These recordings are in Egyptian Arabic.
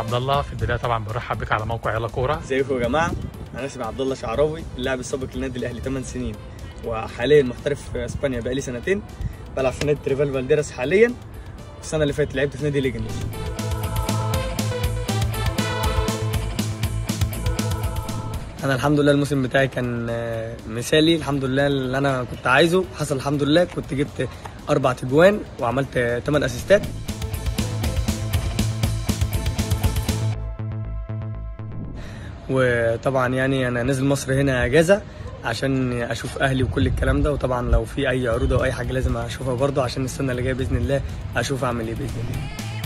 عبد الله في البدايه طبعا برحب بك على موقع يلا كوره ازيكم يا جماعه انا اسمي عبد الله شعراوي اللاعب السابق للنادي الاهلي 8 سنين وحاليا محترف في اسبانيا بقالي سنتين بلعب في نادي تريفال فالديراس حاليا السنه اللي فاتت لعبت في نادي ليجندز انا الحمد لله الموسم بتاعي كان آه، مثالي الحمد لله اللي انا كنت عايزه حصل الحمد لله كنت جبت اربع تجوان وعملت 8 اسيستات وطبعا يعني انا نازل مصر هنا اجازه عشان اشوف اهلي وكل الكلام ده وطبعا لو في اي عروض او اي حاجه لازم اشوفها برضه عشان السنه اللي جايه باذن الله اشوف اعمل ايه باذن الله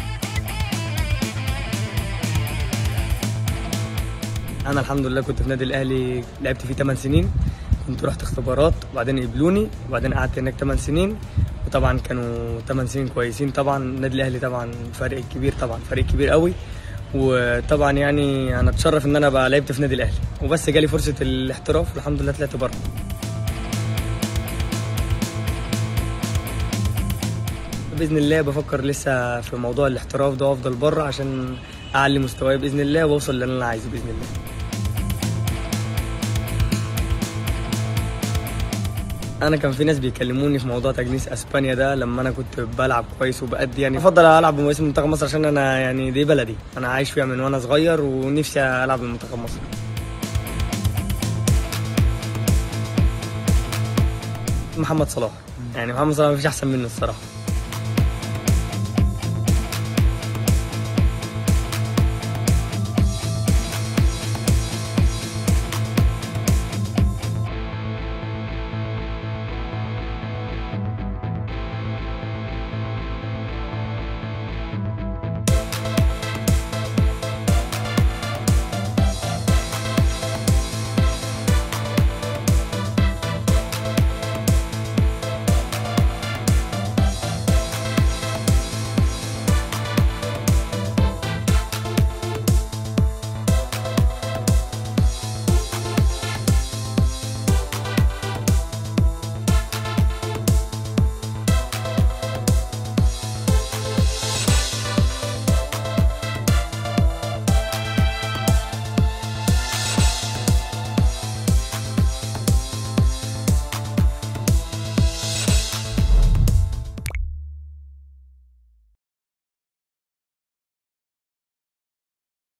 انا الحمد لله كنت في نادي الاهلي لعبت فيه 8 سنين كنت رحت اختبارات وبعدين قبلوني وبعدين قعدت هناك 8 سنين وطبعا كانوا 8 سنين كويسين طبعا النادي الاهلي طبعا فريق كبير طبعا فريق كبير قوي وطبعا يعني انا اتشرف ان انا بقى لعبت في نادي الاهلي وبس جالي فرصه الاحتراف والحمد لله طلعت بره باذن الله بفكر لسه في موضوع الاحتراف ده وافضل بره عشان اعلي مستواي باذن الله واوصل للي انا عايزه باذن الله انا كان في ناس بيكلموني في موضوع تجنيس اسبانيا ده لما انا كنت بلعب كويس وبأدي يعني افضل العب باسم منتخب مصر عشان انا يعني دي بلدي انا عايش فيها من وانا صغير ونفسي العب بمنتخب مصر محمد صلاح يعني محمد صلاح مفيش احسن منه الصراحه